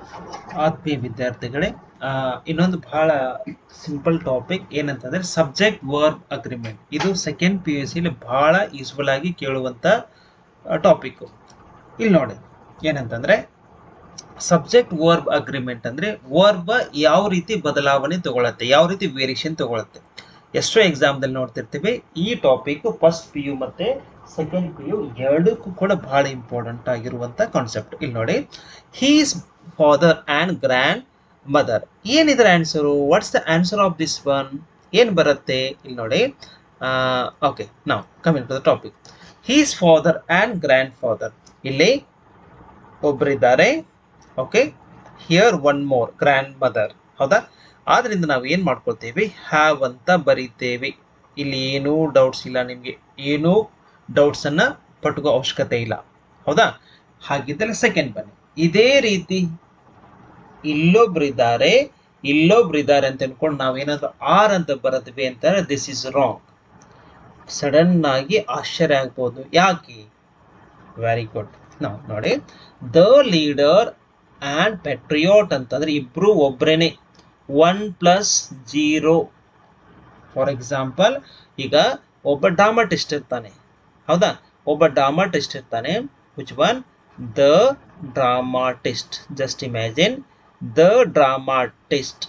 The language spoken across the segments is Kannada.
ಆತ್ಮೀಯ ವಿದ್ಯಾರ್ಥಿಗಳೇ ಆ, ಇನ್ನೊಂದು ಬಹಳ ಸಿಂಪಲ್ ಟಾಪಿಕ್ ಏನಂತಂದ್ರೆ ಸಬ್ಜೆಕ್ಟ್ ವರ್ಬ್ ಅಗ್ರಿಮೆಂಟ್ ಇದು ಸೆಕೆಂಡ್ ಪಿ ಯು ಸಿಲಿ ಬಹಳ ಯೂಸ್ಫುಲ್ ಆಗಿ ಕೇಳುವಂತ ಟಾಪಿಕ್ ಇಲ್ಲಿ ನೋಡಿ ಏನಂತಂದ್ರೆ ಸಬ್ಜೆಕ್ಟ್ ವರ್ಬ್ ಅಗ್ರಿಮೆಂಟ್ ಅಂದ್ರೆ ವರ್ಬ್ ಯಾವ ರೀತಿ ಬದಲಾವಣೆ ತಗೊಳತ್ತೆ ಯಾವ ರೀತಿ ವೇರಿಯೇಷನ್ ತಗೊಳತ್ತೆ ಎಷ್ಟೋ ಎಕ್ಸಾಮ್ದಲ್ಲಿ ನೋಡ್ತಿರ್ತೀವಿ ಈ ಟಾಪಿಕ್ ಫಸ್ಟ್ ಪಿ ಯು ಮತ್ತೆ ಸೆಕೆಂಡ್ ಪಿ ಯು ಎರಡಕ್ಕೂ ಕೂಡ ಬಹಳ ಇಂಪಾರ್ಟೆಂಟ್ ಆಗಿರುವಂತ ಕಾನ್ಸೆಪ್ಟ್ ಇಲ್ಲಿ ನೋಡಿ his father and grandmother ಏನಿದ್ರ answer what's the answer of this one ಏನು ಬರುತ್ತೆ ಇಲ್ಲಿ ನೋಡಿ ಓಕೆ ನಾವು coming to the topic his father and grandfather ಇಲ್ಲಿ ಒಬ್ಬರಿದ್ದಾರೆ okay here one more grandmother ಹೌದಾ ಆದ್ರಿಂದ ನಾವು ಏನು ಮಾಡ್ಕೊಳ್ತೇವೆ ಹ್ಯಾವ್ ಅಂತ ಬರೀತೇವೆ ಇಲ್ಲಿ ಏನೂ ಡೌಟ್ಸ್ ಇಲ್ಲ ನಿಮಗೆ ಏನೂ ಡೌಟ್ಸನ್ನು ಪಟ್ಕೋ ಅವಶ್ಯಕತೆ ಇಲ್ಲ ಹೌದಾ ಹಾಗಿದ್ದರೆ ಸೆಕೆಂಡ್ ಬನ್ನಿ ಇದೇ ರೀತಿ ಇಲ್ಲೊಬ್ರಿದ್ದಾರೆ ಇಲ್ಲೊಬ್ರಿದ್ದಾರೆ ಅಂತ ಅನ್ಕೊಂಡು ನಾವೇನಾದ್ರೂ ಆರ್ ಅಂತ ಬರದ್ವಿ ಅಂತಾರೆ ದಿಸ್ ಇಸ್ ರಾಂಗ್ ಸಡನ್ ಆಗಿ ಆಶ್ಚರ್ಯ ಆಗ್ಬೋದು ಯಾಕೆ ವೆರಿ ಗುಡ್ ನಾವು ನೋಡಿ ದ ಲೀಡರ್ ಆ್ಯಂಡ್ ಪೆಟ್ರಿಯೋಟ್ ಅಂತಂದ್ರೆ ಇಬ್ರು ಒಬ್ರೇನೆ one plus zero for example ಈಗ ಒಬ್ಬ ಡ್ರಾಮಾಟಿಸ್ಟ್ ಇರ್ತಾನೆ ಹೌದಾ ಒಬ್ಬ ಡ್ರಾಮಾಟಿಸ್ಟ್ ಇರ್ತಾನೆ which one the dramatist just imagine the dramatist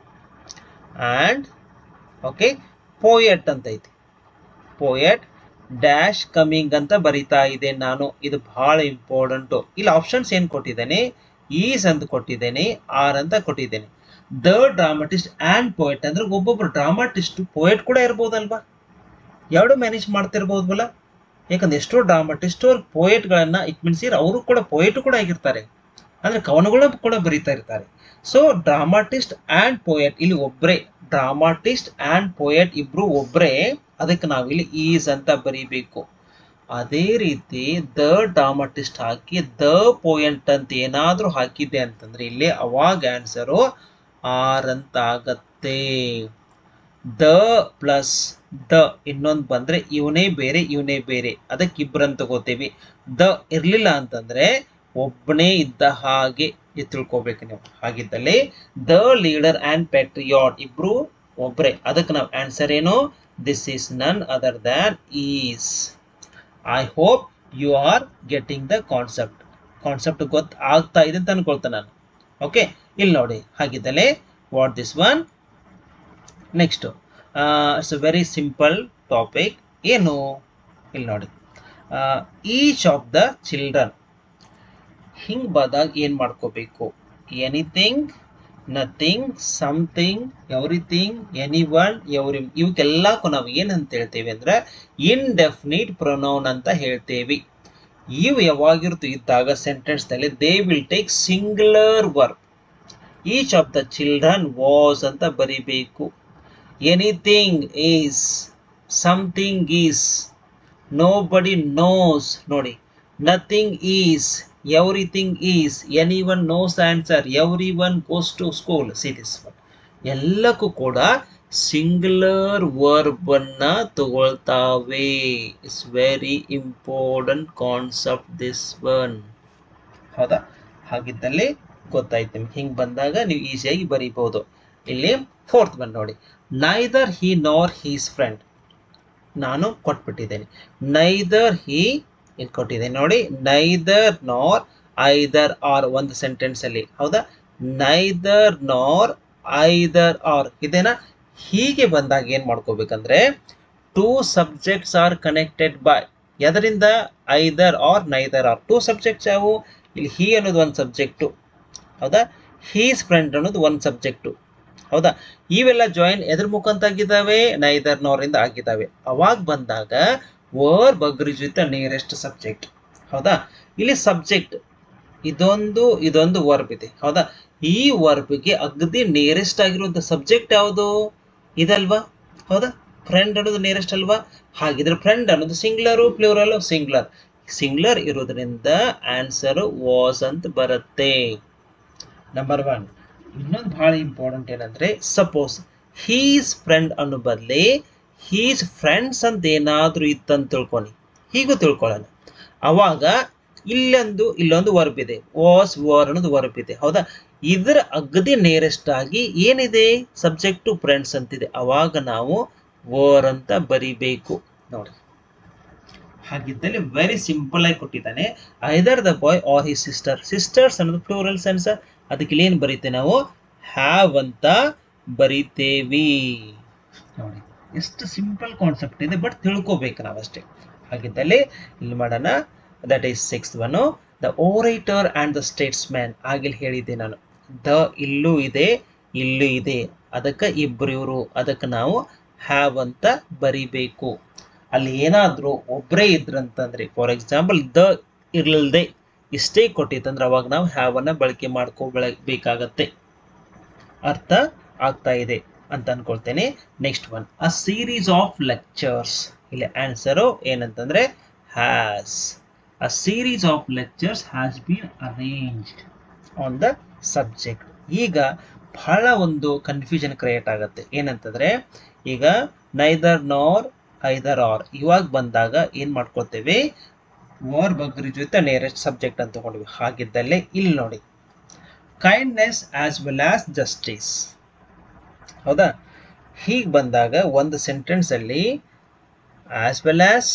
and okay poet ಅಂತ ಐತಿ ಪೋಯಟ್ ಡ್ಯಾಶ್ ಕಮಿಂಗ್ ಅಂತ ಬರಿತಾ ಇದೆ ನಾನು ಇದು ಬಹಳ ಇಂಪಾರ್ಟೆಂಟು ಇಲ್ಲಿ ಆಪ್ಷನ್ಸ್ ಏನು ಕೊಟ್ಟಿದ್ದೇನೆ ಈಸ್ ಅಂತ ಕೊಟ್ಟಿದ್ದೇನೆ ಆರ್ ಅಂತ ಕೊಟ್ಟಿದ್ದೇನೆ ದ ಡ್ರಾಮಾಟಿಸ್ಟ್ ಆ್ಯಂಡ್ ಪೋಯಟ್ ಅಂದ್ರೆ ಒಬ್ಬೊಬ್ರು ಡ್ರಾಮಾಟಿಸ್ಟ್ ಪೋಯಟ್ ಕೂಡ ಇರ್ಬೋದಲ್ವಾ ಎರಡು ಮ್ಯಾನೇಜ್ ಮಾಡ್ತಿರ್ಬೋದಲ್ಲ ಯಾಕಂದ್ರೆ ಎಷ್ಟೋ ಡ್ರಾಮಾಟಿಸ್ಟ್ ಅವ್ರು ಪೋಯಟ್ಗಳನ್ನ ಇಟ್ ಮೀನ್ಸ್ ಅವರು ಕೂಡ ಪೋಯಟ್ ಕೂಡ ಆಗಿರ್ತಾರೆ ಅಂದ್ರೆ ಕವನಗಳು ಕೂಡ ಬರೀತಾ ಇರ್ತಾರೆ ಸೊ ಡ್ರಾಮಾಟಿಸ್ಟ್ ಆ್ಯಂಡ್ ಪೋಯಟ್ ಇಲ್ಲಿ ಒಬ್ಬರೇ ಡ್ರಾಮಾಟಿಸ್ಟ್ ಆ್ಯಂಡ್ ಪೋಯಟ್ ಇಬ್ರು ಒಬ್ಬರೇ ಅದಕ್ಕೆ ನಾವಿಲ್ಲಿ ಈಸ್ ಅಂತ ಬರೀಬೇಕು ಅದೇ ರೀತಿ ದ ಡ್ರಾಮಾಟಿಸ್ಟ್ ಹಾಕಿ ದ ಪೋಯಂಟ್ ಅಂತ ಏನಾದರೂ ಹಾಕಿದ್ದೆ ಅಂತಂದ್ರೆ ಇಲ್ಲಿ ಅವಾಗ ಆನ್ಸರು ಆರ್ ಅಂತ ಆಗತ್ತೆ ದ ಪ್ಲಸ್ ದ ಇನ್ನೊಂದು ಬಂದ್ರೆ ಇವನೇ ಬೇರೆ ಇವನೇ ಬೇರೆ ಅದಕ್ಕೆ ಇಬ್ಬರನ್ನು ತಗೋತೀವಿ ದ ಇರ್ಲಿಲ್ಲ ಅಂತಂದ್ರೆ ಒಬ್ಬನೇ ಇದ್ದ ಹಾಗೆ ಇದು ತಿಳ್ಕೊಬೇಕು ನೀವು ಹಾಗಿದ್ದಲ್ಲಿ ದ ಲೀಡರ್ ಆ್ಯಂಡ್ ಪ್ಯಾಟ್ರಿಯಾಟ್ ಇಬ್ರು ಒಬ್ರೆ ಅದಕ್ಕೆ ನಾವು ಆನ್ಸರ್ ಏನು this is none other than is I hope you are getting the concept concept ಗೊತ್ತು ಆಗ್ತಾ ಇದೆ ಅಂತ ಅನ್ಕೊಳ್ತೇನೆ ನಾನು ಓಕೆ ಇಲ್ಲಿ ನೋಡಿ ಹಾಗಿದ್ದಲ್ಲಿ what this one next it's a very simple topic ಏನು ಇಲ್ಲಿ ನೋಡಿ ಈಚ್ ಆಫ್ ದ ಚಿಲ್ಡ್ರನ್ ಹಿಂಗೆ ಬಂದಾಗ ಏನು ಮಾಡ್ಕೋಬೇಕು anything nothing something everything anyone every ಇವಕ್ಕೆಲ್ಲಕ್ಕೂ ನಾವು ಏನಂತ ಹೇಳ್ತೇವೆ ಅಂದ್ರೆ ಇನ್ಡೆಫಿನಿಟ್ ಪ್ರೊನೌನ್ ಅಂತ ಹೇಳ್ತೇವೆ ಇವು ಯಾವಾಗಿರ್ತು ಇದ್ದಾಗ ಸೆಂಟೆನ್ಸ್ನಲ್ಲಿ they will take singular verb each of the children was ಅಂತ ಬರಿಬೇಕು anything is something is nobody knows ನೋಡಿ nothing is everything is anyone knows answer everyone goes to school see this one ಎಲ್ಲಕ್ಕೂ ಕೂಡ ಸಿಂಗ್ಯುಲರ್ ವರ್ಬ್ ಅನ್ನ ತಗೊಳ್ತಾವೆ it's very important concept this one ಹೌದಾ ಹಾಗಿದ್ದಲ್ಲಿ ಗೊತ್ತಾಯ್ತು ನಿಮ್ಗೆ ಹಿಂಗೆ ಬಂದಾಗ ನೀವು ಈಸಿಯಾಗಿ ಬರೀಬಹುದು ಇಲ್ಲಿ ಫೋರ್ತ್ ಒನ್ ನೋಡಿ neither he nor his friend ನಾನು ಕೊಟ್ಬಿಟ್ಟಿದ್ದೇನೆ ನೈದರ್ ಹಿ ಇಲ್ಲಿ ಕೊಟ್ಟಿದ್ದೇನೆ ನೋಡಿ ನೈದರ್ ನಾರ್ ಐದರ್ ಆರ್ ಒಂದು ಸೆಂಟೆನ್ಸ್ ಅಲ್ಲಿ ಹೌದಾ ನೈದರ್ ನಾರ್ ಐದರ್ ಆರ್ ಇದೇನಾ ಹೀಗೆ ಬಂದಾಗ ಏನ್ ಮಾಡ್ಕೋಬೇಕಂದ್ರೆ two subjects are connected by ಎದರಿಂದ either or neither or two subjects ಯಾವುವು ಇಲ್ಲಿ ಹಿ ಅನ್ನೋದು ಒಂದು ಸಬ್ಜೆಕ್ಟು ಹೌದಾ ಹೀಸ್ ಫ್ರೆಂಡ್ ಅನ್ನೋದು ಒಂದು ಸಬ್ಜೆಕ್ಟು ಹೌದಾ ಇವೆಲ್ಲ ಜಾಯಿನ್ ಎದ್ರ ಮುಖಾಂತರ ಆಗಿದ್ದಾವೆ ನೈದರ್ ನೋರಿಂದ ಆಗಿದ್ದಾವೆ ಅವಾಗ ಬಂದಾಗ verb agrees with nearest subject ಹೌದಾ ಇಲ್ಲಿ ಸಬ್ಜೆಕ್ಟ್ ಇದೊಂದು ಇದೊಂದು ವರ್ಬ್ ಇದೆ ಹೌದಾ ಈ ವರ್ಬ್ಗೆ ಅಗದಿ ನಿಯರೆಸ್ಟ್ ಆಗಿರುವಂತ ಸಬ್ಜೆಕ್ಟ್ ಯಾವುದು ಇದಲ್ವಾ ಹೌದಾ ಫ್ರೆಂಡ್ ಅನ್ನೋದು ನಿಯರೆಸ್ಟ್ ಅಲ್ವಾ ಹಾಗಿದ್ರೆ ಫ್ರೆಂಡ್ ಅನ್ನೋದು ಸಿಂಗ್ಲರು ಪ್ಲೂರಲ್ ಸಿಂಗ್ಲರ್ ಸಿಂಗ್ಲರ್ ಇರೋದ್ರಿಂದ ಆನ್ಸರ್ ವಾಸ್ ಅಂತ ಬರುತ್ತೆ ನಂಬರ್ ಒನ್ ಇನ್ನೊಂದು ಬಹಳ ಇಂಪಾರ್ಟೆಂಟ್ ಏನಂದ್ರೆ ಸಪೋಸ್ ಹೀಸ್ ಫ್ರೆಂಡ್ ಅನ್ನೋ ಬದಲಿ ಹೀಸ್ ಫ್ರೆಂಡ್ಸ್ ಅಂತ ಏನಾದರೂ ಇತ್ತಂತ ತಿಳ್ಕೊನಿ ಹೀಗೂ ತಿಳ್ಕೊಳ್ಳೋಣ ಅವಾಗ ಇಲ್ಲೊಂದು ಇಲ್ಲೊಂದು ವರ್ಬ್ ಇದೆ ವಾಸ್ ವಾರ್ ಅನ್ನೋದು ವರ್ಬ್ ಇದೆ ಹೌದಾ ಇದರ ಅಗದಿ ನೇರೆಸ್ಟ್ ಆಗಿ ಏನಿದೆ ಸಬ್ಜೆಕ್ಟ್ ಟು ಫ್ರೆಂಡ್ಸ್ ಅಂತಿದೆ ಅವಾಗ ನಾವು ವರ್ ಅಂತ ಬರಿಬೇಕು ನೋಡಿ ಹಾಗಿದ್ದಲ್ಲಿ ವೆರಿ ಸಿಂಪಲ್ ಆಗಿ ಕೊಟ್ಟಿದ್ದಾನೆ either the boy or he sister sisters ಅನ್ನೋದು ಪ್ಲೂರಲ್ ಸೆನ್ಸ್ ಅದಕ್ಕೆ ಇಲ್ಲಿ ಏನು ಬರೀತೇವೆ ನಾವು ಹ್ಯಾವ್ ಅಂತ ಬರಿತೇವಿ ನೋಡಿ ಎಷ್ಟು ಸಿಂಪಲ್ ಕಾನ್ಸೆಪ್ಟ್ ಇದೆ ಬಟ್ ತಿಳ್ಕೊಬೇಕು ನಾವಷ್ಟೇ ಹಾಗಿದ್ದಲ್ಲಿ ಇಲ್ಲಿ ಮಾಡೋಣ that is six one the orator and the statesman ಆಗಿಲ್ಲಿ ಹೇಳಿದ್ದೆ ನಾನು ದ ಇಲ್ಲೂ ಇದೆ ಇಲ್ಲೂ ಇದೆ ಅದಕ್ಕೆ ಇಬ್ಬರು ಇವರು ಅದಕ್ಕೆ ನಾವು ಹ್ಯಾವ್ ಅಂತ ಬರಿಬೇಕು ಅಲ್ಲಿ ಏನಾದರೂ ಒಬ್ಬರೇ ಇದ್ರಂತಂದ್ರೆ ಫಾರ್ ಎಕ್ಸಾಂಪಲ್ ದ ಇರ್ಲಿಲ್ದೆ ಇಷ್ಟೇ ಕೊಟ್ಟಿತ್ತಂದ್ರೆ ಅವಾಗ ನಾವು ಹ್ಯಾವ್ ಅನ್ನ ಬಳಕೆ ಮಾಡ್ಕೋಬೇಕಾಗತ್ತೆ ಅರ್ಥ ಆಗ್ತಾ ಇದೆ ಅಂತ ಅನ್ಕೊಳ್ತೇನೆ next one a series of lectures ಇಲ್ಲಿ ಆನ್ಸರು ಏನಂತಂದ್ರೆ has a series of lectures has been arranged on the subject ಈಗ ಬಹಳ ಒಂದು ಕನ್ಫ್ಯೂಷನ್ ಕ್ರಿಯೇಟ್ ಆಗುತ್ತೆ ಏನಂತಂದ್ರೆ ಈಗ ನೈದರ್ ನಾರ್ ಐದರ್ ಆರ್ ಇವಾಗ ಬಂದಾಗ ಏನ್ ಮಾಡ್ಕೊಳ್ತೇವೆ ವಾರ್ ಬಗ್ರಿ ಜೊತೆ ನೇರೆಸ್ಟ್ ಸಬ್ಜೆಕ್ಟ್ ಅಂತ ತಗೊಂಡ್ವಿ ಹಾಗಿದ್ದಲ್ಲೇ ಇಲ್ಲಿ ನೋಡಿ kindness as well as justice ಹೌದಾ ಹೀಗೆ ಬಂದಾಗ ಒಂದು ಸೆಂಟೆನ್ಸ್ ಅಲ್ಲಿ as well as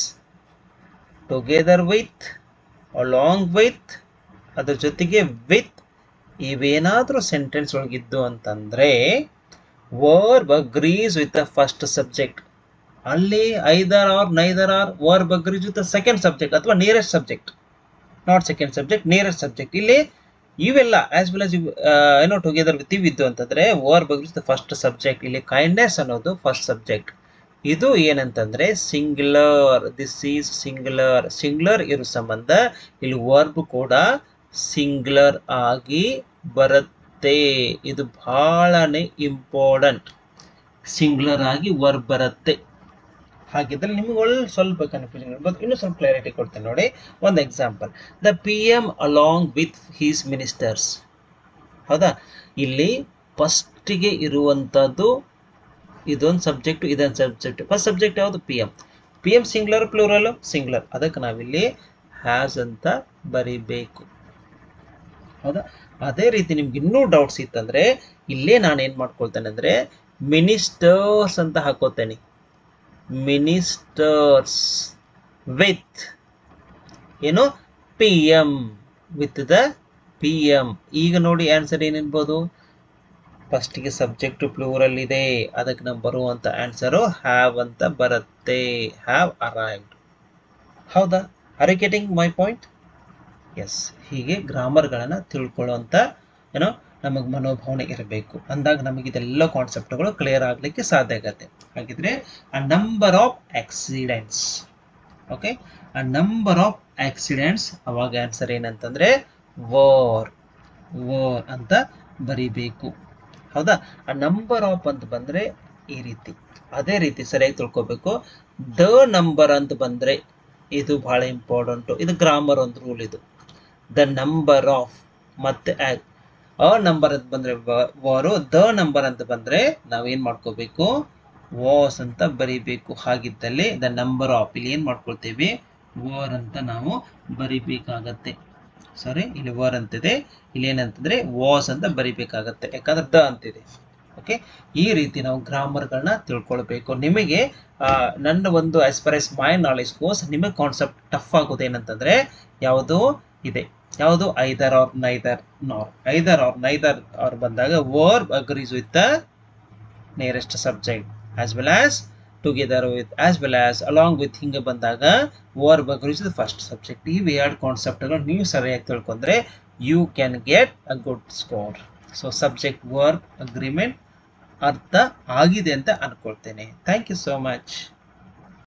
together with along with ಅದ್ರ ಜೊತೆಗೆ ವಿತ್ ಇವೇನಾದರೂ ಸೆಂಟೆನ್ಸ್ ಒಳಗಿದ್ದು ಅಂತಂದ್ರೆ verb agrees with the first subject ಅಲ್ಲಿ either or neither or verb agrees with the second subject ಅಥವಾ nearest subject not second subject nearest subject ಇಲ್ಲಿ ಇವೆಲ್ಲ ಆಸ್ ವೆಲ್ ಆಸ್ ಏನೋ ಟುಗೆದರ್ ವಿತ್ ಇವಿದ್ದು ಅಂತಂದ್ರೆ verb agrees the first subject ಇಲ್ಲಿ ಕೈಂಡ್ನೆಸ್ ಅನ್ನೋದು ಫಸ್ಟ್ ಸಬ್ಜೆಕ್ಟ್ ಇದು ಏನಂತಂದ್ರೆ singular this is singular singular ಇರೋ ಸಂಬಂಧ ಇಲ್ಲಿ ವರ್ಬ್ ಕೂಡ ಸಿಂಗ್ಯುಲರ್ ಆಗಿ ಬರುತ್ತೆ ಇದು ಬಹಳನೇ ಇಂಪಾರ್ಟೆಂಟ್ ಸಿಂಗ್ಯುಲರ್ ಆಗಿ ವರ್ಬ್ ಬರುತ್ತೆ ಹಾಗಿದ್ರೆ ನಿಮ್ಗೆ ಒಳ್ಳೆ ಸ್ವಲ್ಪ ಕನ್ಫ್ಯೂಷನ್ ಇರ್ಬೋದು ಇನ್ನೂ ಸ್ವಲ್ಪ ಕ್ಲಾರಿಟಿ ಕೊಡ್ತೇನೆ ನೋಡಿ ಒಂದು example the P M along with his ministers ಹೌದಾ ಇಲ್ಲಿ ಫಸ್ಟಿಗೆ ಇರುವಂಥದ್ದು ಇದೊಂದು ಸಬ್ಜೆಕ್ಟ್ ಇದೊಂದು ಸಬ್ಜೆಕ್ಟ್ ಫಸ್ಟ್ ಸಬ್ಜೆಕ್ಟ್ ಯಾವುದು P M P M singular plural singular ಅದಕ್ಕೆ ನಾವಿಲ್ಲಿ ಹ್ಯಾಸ್ ಅಂತ ಬರಿಬೇಕು ಹೌದಾ ಅದೇ ರೀತಿ ನಿಮ್ಗೆ ಇನ್ನೂ ಡೌಟ್ಸ್ ಇತ್ತಂದ್ರೆ ಇಲ್ಲೇ ನಾನು ಏನು ಮಾಡ್ಕೊಳ್ತೇನೆ ಅಂದರೆ ಮಿನಿಸ್ಟರ್ಸ್ ಅಂತ ಹಾಕೋತೇನೆ ಮಿನಿಸ್ಟರ್ಸ್ ವಿತ್ ಏನು P M with the P M ಈಗ ನೋಡಿ ಆನ್ಸರ್ ಏನಿರ್ಬೋದು ಫಸ್ಟಿಗೆ ಸಬ್ಜೆಕ್ಟ್ ಪ್ಲೂರಲ್ ಇದೆ ಅದಕ್ಕೆ ನಾವು ಬರುವಂಥ ಆನ್ಸರು ಹ್ಯಾವ್ ಅಂತ ಬರುತ್ತೆ ಹ್ಯಾವ್ ಅರೈವ್ಡ್ ಹೌದಾ are getting my point yes ಹೀಗೆ ಗ್ರಾಮರ್ಗಳನ್ನು ತಿಳ್ಕೊಳ್ಳುವಂಥ ಏನೋ ನಮಗೆ ಮನೋಭಾವನೆ ಇರಬೇಕು ಅಂದಾಗ ನಮಗೆ ಇದೆಲ್ಲ ಕಾನ್ಸೆಪ್ಟ್ಗಳು ಕ್ಲಿಯರ್ ಆಗಲಿಕ್ಕೆ ಸಾಧ್ಯ ಆಗುತ್ತೆ ಹಾಗಿದ್ರೆ a number of accidents okay a number of accidents ಅವಾಗ ಆನ್ಸರ್ ಏನಂತಂದ್ರೆ ವಾರ್ ವಾರ್ ಅಂತ ಬರಿಬೇಕು ಹೌದಾ ಆ ನಂಬರ್ ಆಫ್ ಅಂತ ಬಂದ್ರೆ ಈ ರೀತಿ ಅದೇ ರೀತಿ ಸರಿಯಾಗಿ ತಿಳ್ಕೊಬೇಕು ದ ನಂಬರ್ ಅಂತ ಬಂದ್ರೆ ಇದು ಬಹಳ ಇಂಪಾರ್ಟೆಂಟು ಇದು ಗ್ರಾಮರ್ ಒಂದು ರೂಲ್ ಇದು ದ ನಂಬರ್ ಆಫ್ ಮತ್ತೆ ಅ ನಂಬರ್ ಅಂತ ಬಂದ್ರೆ ವಾರು ದ ನಂಬರ್ ಅಂತ ಬಂದ್ರೆ ನಾವೇನ್ ಮಾಡ್ಕೋಬೇಕು ವಾಸ್ ಅಂತ ಬರಿಬೇಕು ಹಾಗಿದ್ದಲ್ಲಿ ದ ನಂಬರ್ ಆಫ್ ಇಲ್ಲಿ ಏನ್ ಮಾಡ್ಕೊಳ್ತೇವೆ ವಾರ್ ಅಂತ ನಾವು ಬರಿಬೇಕಾಗತ್ತೆ ಸಾರಿ ಇಲ್ಲಿ ವರ್ ಅಂತಿದೆ ಇಲ್ಲಿ ಏನಂತಂದ್ರೆ ವಾಸ್ ಅಂತ ಬರಿಬೇಕಾಗತ್ತೆ ಯಾಕಂದ್ರೆ ದ ಅಂತಿದೆ ಓಕೆ ಈ ರೀತಿ ನಾವು ಗ್ರಾಮರ್ಗಳನ್ನ ತಿಳ್ಕೊಳ್ಬೇಕು ನಿಮಗೆ ನನ್ನ ಒಂದು as per is my knowledge course ನಿಮಗೆ ಕಾನ್ಸೆಪ್ಟ್ ಟಫ್ ಆಗೋದು ಏನಂತಂದ್ರೆ ಯಾವುದು ಇದೆ ಯಾವುದು either or neither nor either or neither or ಬಂದಾಗ verb agrees with the nearest subject as well as together with as well as along with ಹಿಂಗೆ ಬಂದಾಗ verb agrees the first subject ಈ ಎರಡು ಕಾನ್ಸೆಪ್ಟ್ಗಳು ನೀವು ಸರಿಯಾಗಿ ತಿಳ್ಕೊಂಡ್ರೆ you can get a good score so subject verb agreement ಅರ್ಥ ಆಗಿದೆ ಅಂತ ಅನ್ಕೊಳ್ತೇನೆ ಥ್ಯಾಂಕ್ ಯು ಸೋ ಮಚ್